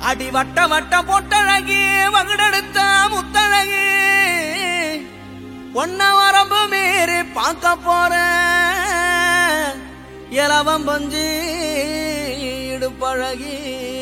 அடி வட்ட வட்ட பொட்டழகி வகுடெடுத்த முத்தழகி ஒன்ன வரம்பு மீறி பார்க்க போற இலவம் பஞ்சு இடுப்பழகி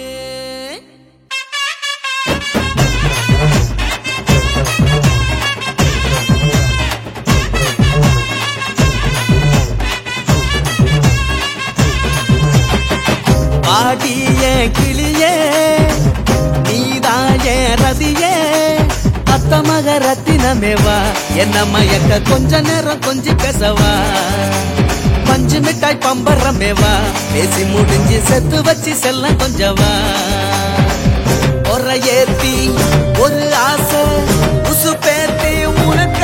பாடிய கிளியே நீதாய ரதியே அத்த மக ரத்தினமேவா என்ன மயக்க கொஞ்ச நேரம் கொஞ்சி பேசவா பஞ்சு மிட்டாய் பம்பரமேவா பேசி முடிஞ்சு செத்து வச்சு செல்ல கொஞ்சவா ஒரு ஏத்தி ஒரு ஆசை உசு பேத்தி உனக்க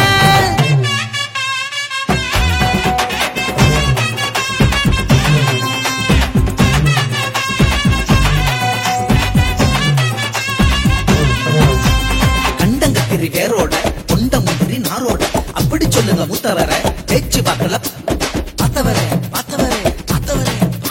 கண்டங்கத்திரி வேரோட கொண்ட முந்திரி நாரோட அப்படி சொல்லுங்க மூத்தவர பேச்சு பார்க்கல பார்த்தவர பார்த்தவர பார்த்தவர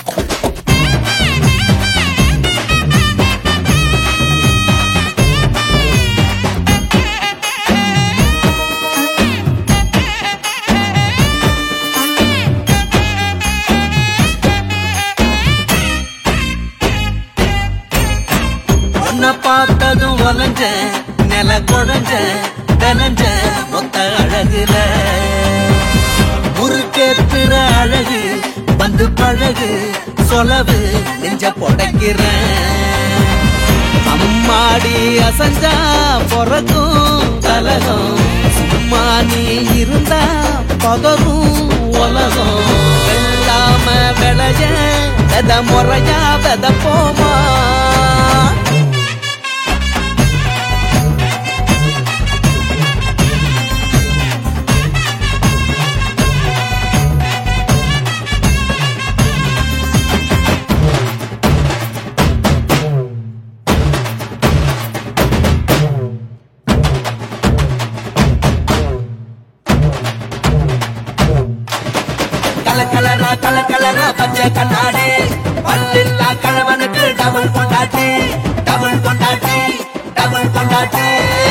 உன்னை பார்த்ததும் வளைஞ்ச நில குழஞ்ச தனஞ்ச மொத்த அழகுல முறுக்கேத்துற அழகு வந்து பழகு சொலவு நெஞ்ச புடைக்கிற அம்மாடி அசஞ்சா பிறக்கும் கலகம் சும்மா நீ இருந்தா பதறும் உலகம் வெள்ளாம விளைய வெத முறையா வெத போமா கல கலரா கல கலரா பச்சை கண்ணாடி பல்லில்லா கழவனுக்கு டபுள் கொண்டாட்டி டபுள் கொண்டாட்டி டபுள் கொண்டாட்டி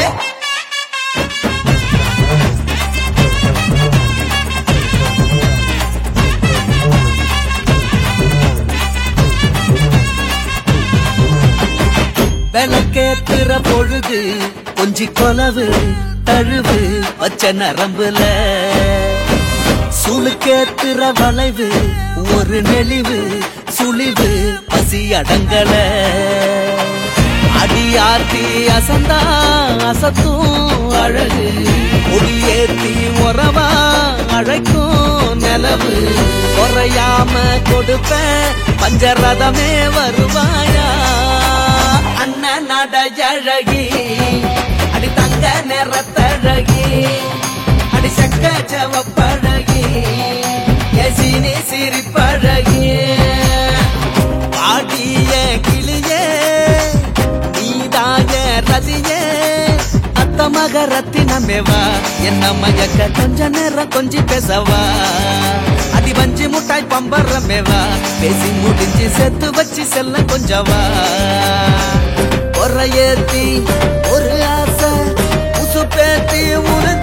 விளக்கேத்துற பொழுது கொஞ்சி கொலவு தழுவு வச்ச நரம்புல சுளுக்கேத்துற வளைவு ஒரு நெளிவு சுழிவு பசி அடங்கல அடியாத்தி அசந்தா அசத்தும் அழகு ஒளியேத்தி உறவா அழைக்கும் நிலவு குறையாம கொடுப்ப பஞ்சரதமே வருவாயா அண்ணன் நடையழகி அடி தங்க நிறத்தழகி அடி சக்க சவப்பழகி எசினி சிரிப்பழகி பாடிய கிளியே நீதாய ரதியே அத்த மக ரத்தினமேவா என்ன மயக்க கொஞ்ச நேரம் கொஞ்சி பேசவா அடி வஞ்சி முட்டாய் பம்பரமேவா பேசி முடிஞ்சு செத்து வச்சு செல்ல கொஞ்சவா ஒரு ஏத்தி ஒரு ஆசை உசு பேத்தி உனது